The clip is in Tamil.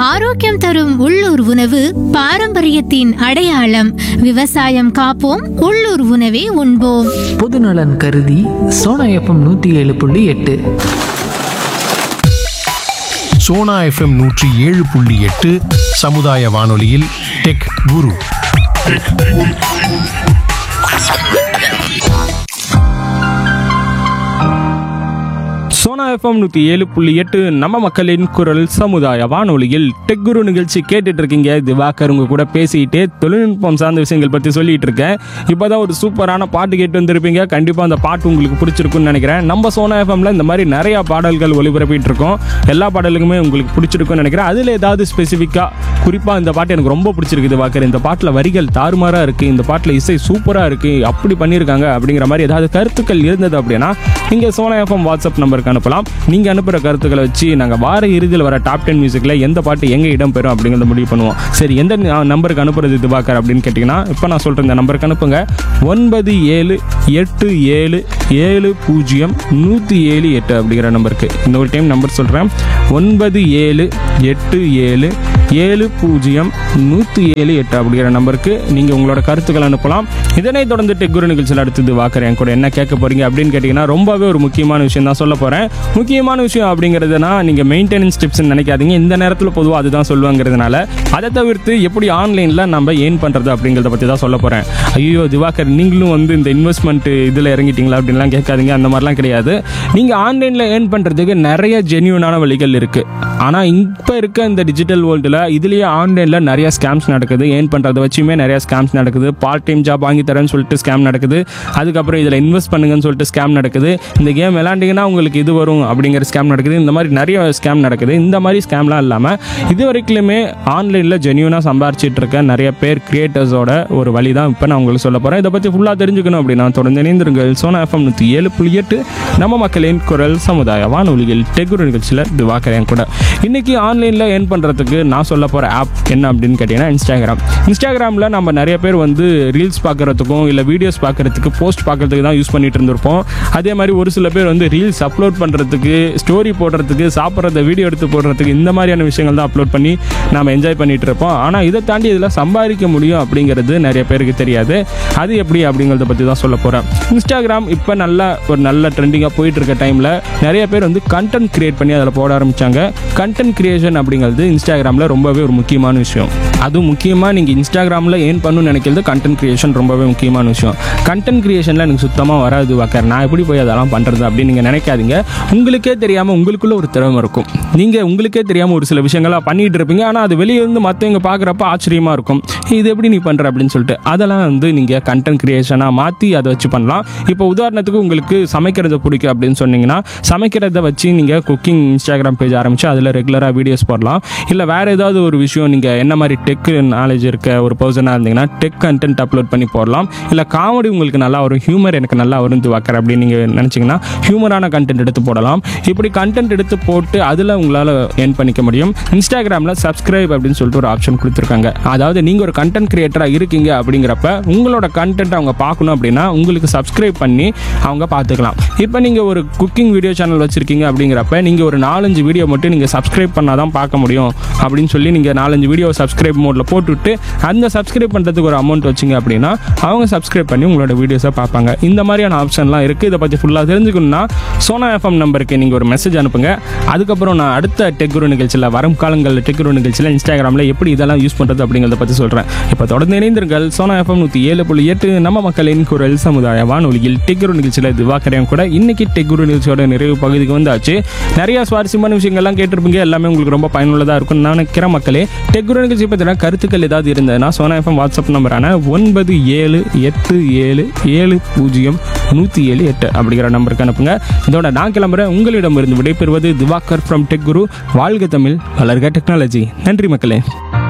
ஆரோக்கியம் தரும் உள்ளூர் உணவு பாரம்பரியத்தின் அடையாளம் விவசாயம் காப்போம் உள்ளூர் உணவே உண்போம் பொதுநலன் கருதி சோனா எஃப்எம் நூற்றி ஏழு புள்ளி எட்டு சோனா எஃப்எம் நூற்றி ஏழு புள்ளி எட்டு சமுதாய வானொலியில் டெக் குரு சோனா எஃப்எம் நூற்றி ஏழு புள்ளி எட்டு நம்ம மக்களின் குரல் சமுதாய வானொலியில் டெக் குரு நிகழ்ச்சி கேட்டுட்டு இருக்கீங்க திவாகர் உங்க கூட பேசிக்கிட்டே தொழில்நுட்பம் சார்ந்த விஷயங்கள் பற்றி சொல்லிட்டு இருக்கேன் இப்போதான் ஒரு சூப்பரான பாட்டு கேட்டு வந்திருப்பீங்க கண்டிப்பாக அந்த பாட்டு உங்களுக்கு பிடிச்சிருக்குன்னு நினைக்கிறேன் நம்ம சோனா எஃப்எம்ல இந்த மாதிரி நிறைய பாடல்கள் ஒளிபரப்பிட்டு இருக்கோம் எல்லா பாடலுக்குமே உங்களுக்கு பிடிச்சிருக்குன்னு நினைக்கிறேன் அதில் ஏதாவது ஸ்பெசிஃபிக்காக குறிப்பாக இந்த பாட்டு எனக்கு ரொம்ப பிடிச்சிருக்கு திவாகர் இந்த பாட்டில் வரிகள் தாறுமாறாக இருக்குது இந்த பாட்டில் இசை சூப்பராக இருக்குது அப்படி பண்ணியிருக்காங்க அப்படிங்கிற மாதிரி ஏதாவது கருத்துக்கள் இருந்தது அப்படின்னா நீங்கள் சோனா எஃப்எம் வாட்ஸ்அப் நம்பருக்கு அனுப்பலாம் நீங்கள் அனுப்புகிற கருத்துக்களை வச்சு நாங்கள் வார இறுதியில் வர டாப் டென் மியூசிக்கில் எந்த பாட்டு எங்கே இடம் பெறும் அப்படிங்கிறத முடிவு பண்ணுவோம் சரி எந்த ந- நம்பருக்கு அனுப்புறது திவாகர் அப்படின்னு கேட்டிங்கன்னா இப்போ நான் சொல்கிறேன் இந்த நம்பருக்கு அனுப்புங்க ஒன்பது ஏழு எட்டு ஏழு ஏழு பூஜ்ஜியம் நூற்றி ஏழு எட்டு அப்படிங்கிற நம்பருக்கு இன்னொரு டைம் நம்பர் சொல்கிறேன் ஒன்பது ஏழு எட்டு ஏழு ஏழு பூஜ்ஜியம் நூற்றி ஏழு எட்டு அப்படிங்கிற நம்பருக்கு நீங்கள் உங்களோட கருத்துக்கள் அனுப்பலாம் இதனைத் தொடர்ந்து டெக்குரு நிகழ்ச்சியில் அடுத்தது வாக்கர் என் கூட என்ன கேட்க போறீங்க அப்படின்னு கேட்டிங்கன்னா ரொம்பவே ஒரு முக்கியமான விஷயம் தான் சொல்ல போகிறேன் முக்கியமான விஷயம் அப்படிங்கிறதுனா நீங்கள் மெயின்டெனன்ஸ் டிப்ஸ்னு நினைக்காதீங்க இந்த நேரத்தில் பொதுவாக அதுதான் சொல்லுவாங்கிறதுனால அதை தவிர்த்து எப்படி ஆன்லைனில் நம்ம ஏர்ன் பண்ணுறது அப்படிங்கிறத பற்றி தான் சொல்ல போகிறேன் ஐயோ திவாகர் நீங்களும் வந்து இந்த இன்வெஸ்ட்மெண்ட் இதில் இறங்கிட்டீங்களா அப்படின்லாம் கேட்காதீங்க அந்த மாதிரிலாம் கிடையாது நீங்கள் ஆன்லைனில் ஏர்ன் பண்ணுறதுக்கு நிறைய ஜென்யூனான வழிகள் இருக்குது ஆனால் இப்போ இருக்க இந்த டிஜிட்டல் வேர்ல்டில் இதுலேயே ஆன்லைனில் நிறைய ஸ்கேம்ஸ் நடக்குது ஏர்ன் பண்ணுறத வச்சுமே நிறைய ஸ்கேம்ஸ் நடக்குது பார்ட் டைம் ஜாப் வாங்கி தரேன்னு சொல்லிட்டு ஸ்கேம் நடக்குது அதுக்கப்புறம் இதில் இன்வெஸ்ட் பண்ணுங்கன்னு சொல்லிட்டு ஸ்கேம் நடக்குது இந்த கேம் விளாண்டிங்கன்னா உங்களுக்கு இது வரும் அப்படிங்கிற ஸ்கேம் நடக்குது இந்த மாதிரி நிறைய ஸ்கேம் நடக்குது இந்த மாதிரி ஸ்கேம்லாம் இல்லாமல் இது வரைக்குமே ஆன்லைனில் ஜென்யூனாக சம்பாரிச்சிட்டு இருக்க நிறைய பேர் கிரியேட்டர்ஸோட ஒரு வழி தான் இப்போ நான் உங்களுக்கு சொல்ல போகிறேன் இதை பற்றி ஃபுல்லாக தெரிஞ்சுக்கணும் அப்படின்னா தொடர்ந்து இணைந்திருங்கள் சோனா எஃப்எம் நூற்றி ஏழு புள்ளி எட்டு நம்ம மக்களின் குரல் சமுதாய வானொலியில் டெகுரு நிகழ்ச்சியில் திவாக்கரேன் கூட இன்னைக்கு ஆன்லைனில் ஏர்ன் பண்ணுறதுக்கு நான் சொல்ல போகிற ஆப் என்ன அப்படின்னு கேட்டிங்கன்னா இன்ஸ்டாகிராம் இன்ஸ்டாகிராமில் நம்ம நிறைய பேர் வந்து ரீல்ஸ் பார்க்குறதுக்கும் இல்லை வீடியோஸ் பார்க்குறதுக்கு போஸ்ட் பார்க்குறதுக்கு தான் யூஸ் பண்ணிட்டு இருந்திருப்போம் அதே மாதிரி ஒரு சில பேர் வந்து ரீல்ஸ் அப்லோட் பண்ணுறதுக்கு ஸ்டோரி போடுறதுக்கு சாப்பிட்றத வீடியோ எடுத்து போடுறதுக்கு இந்த மாதிரியான விஷயங்கள் தான் அப்லோட் பண்ணி நாம் என்ஜாய் பண்ணிட்டு இருப்போம் ஆனால் இதை தாண்டி இதில் சம்பாதிக்க முடியும் அப்படிங்கிறது நிறைய பேருக்கு தெரியாது அது எப்படி அப்படிங்கிறத பற்றி தான் சொல்ல போகிறேன் இன்ஸ்டாகிராம் இப்போ நல்லா ஒரு நல்ல ட்ரெண்டிங்காக போயிட்டு இருக்க டைமில் நிறைய பேர் வந்து கண்டென்ட் கிரியேட் பண்ணி அதில் போட ஆரம்பிச்சாங்க கண்டென்ட் கிரியேஷன் அப்படிங்கிறது இன்ஸ்டாகிராமில் ரொம்பவே ஒரு முக்கியமான விஷயம் அதுவும் முக்கியமாக நீங்கள் இன்ஸ்டாகிராமில் ஏன் பண்ணணும்னு நினைக்கிறது கண்டென்ட் கிரியேஷன் ரொம்பவே முக்கியமான விஷயம் கண்டென்ட் கிரியேஷனில் எனக்கு சுத்தமாக வராது வாக்கர் நான் எப்படி போய் அதெல்லாம் பண்ணுறது அப்படின்னு நீங்கள் நினைக்காதீங்க உங்களுக்கே தெரியாமல் உங்களுக்குள்ள ஒரு திறமை இருக்கும் நீங்கள் உங்களுக்கே தெரியாமல் ஒரு சில விஷயங்கள்லாம் பண்ணிட்டு இருப்பீங்க ஆனால் அது வெளியே இருந்து மற்றவங்க பார்க்குறப்ப ஆச்சரியமாக இருக்கும் இது எப்படி நீ பண்ணுற அப்படின்னு சொல்லிட்டு அதெல்லாம் வந்து நீங்கள் கண்டென்ட் கிரியேஷனாக மாற்றி அதை வச்சு பண்ணலாம் இப்போ உதாரணத்துக்கு உங்களுக்கு சமைக்கிறது பிடிக்கும் அப்படின்னு சொன்னீங்கன்னா சமைக்கிறத வச்சு நீங்கள் குக்கிங் இன்ஸ்டாகிராம் பேஜ் ஆரம்பித்து அதில் ரெகுலராக வீடியோஸ் போடலாம் இல்லை வேறு ஏதாவது ஒரு விஷயம் நீங்கள் என்ன மாதிரி டெக் நாலேஜ் இருக்க ஒரு பர்சனாக இருந்தீங்கன்னா டெக் கண்டென்ட் அப்லோட் பண்ணி போடலாம் இல்லை காமெடி உங்களுக்கு நல்லா வரும் ஹியூமர் எனக்கு நல்லா வரும் வாக்கர் அப்படின்னு நீங்கள் நினச்சிங்கன்னா ஹியூமரான கண்டென்ட் எடுத்து போடலாம் இப்படி கண்டென்ட் எடுத்து போட்டு அதில் உங்களால் ஏர்ன் பண்ணிக்க முடியும் இன்ஸ்டாகிராமில் சப்ஸ்கிரைப் அப்படின்னு சொல்லிட்டு ஒரு ஆப்ஷன் கொடுத்துருக்காங்க அதாவது நீங்கள் ஒரு கண்டென்ட் கிரியேட்டராக இருக்கீங்க அப்படிங்கிறப்ப உங்களோட கண்டென்ட் அவங்க பார்க்கணும் அப்படின்னா உங்களுக்கு சப்ஸ்கிரைப் பண்ணி அவங்க பார்த்துக்கலாம் இப்போ நீங்கள் ஒரு குக்கிங் வீடியோ சேனல் வச்சுருக்கீங்க அப்படிங்கிறப்ப நீங்கள் ஒரு நாலஞ்சு வீடியோ மட்டும் நீங்கள் சப்ஸ்கிரைப் பண்ணால் தான் பார்க்க முடியும் அப்படின்னு சொல்லி நீங்கள் நாலஞ்சு வீடியோ சப்ஸ்கிரைப் மோடில் போட்டுவிட்டு அந்த சப்ஸ்கிரைப் பண்ணுறதுக்கு ஒரு அமௌண்ட் வச்சிங்க அப்படின்னா அவங்க சப்ஸ்கிரைப் பண்ணி உங்களோட வீடியோஸை பார்ப்பாங்க இந்த மாதிரியான ஆப்ஷன்லாம் இருக்குது இதை பற்றி ஃபுல்லாக தெரிஞ்சுக்கணும்னா சோனா எஃப்எம் நம்பருக்கு நீங்கள் ஒரு மெசேஜ் அனுப்புங்க அதுக்கப்புறம் நான் அடுத்த டெக்குரு நிகழ்ச்சியில் வரும் காலங்களில் டெக்குரு நிகழ்ச்சியில் இன்ஸ்டாகிராமில் எப்படி இதெல்லாம் யூஸ் பண்ணுறது அப்படிங்கிறத பற்றி சொல்கிறேன் இப்போ தொடர்ந்து இணைந்திருங்கள் சோனா எஃப்எம் நூற்றி ஏழு புள்ளி எட்டு நம்ம மக்களின் குரல் சமுதாய வானொலியில் டெக்குரு நிகழ்ச்சியில் திவாக்கரையும் கூட இன்னைக்கு டெக்குரு நிகழ்ச்சியோட நிறைவு பகுதிக்கு வந்தாச்சு நிறைய சுவாரஸ்யமான விஷயங்கள்லாம் கேட்டிருப்பீங்க எல்லாமே உங்களுக்கு ரொம்ப பயனுள்ளதாக இருக்கும்னு நான் நினைக்கிறேன் மக்களே டெக்குரு நிகழ்ச்சி பற்றின கருத்துக்கள் ஏதாவது இருந்ததுன்னா சோனா எஃப்எம் வாட்ஸ்அப் நம்பரான ஒன்பது ஏழு எட்டு ஏழு ஏழு பூஜ்ஜியம் நூற்றி ஏழு எட்டு அப்படிங்கிற நம்பருக்கு அனுப்புங்க இதோட நான் கிளம்புறேன் உங்களிடமிருந்து விடைபெறுவது திவாகர் ஃப்ரம் டெக் குரு வாழ்க தமிழ் வளர்க டெக்னாலஜி நன்றி மக்களே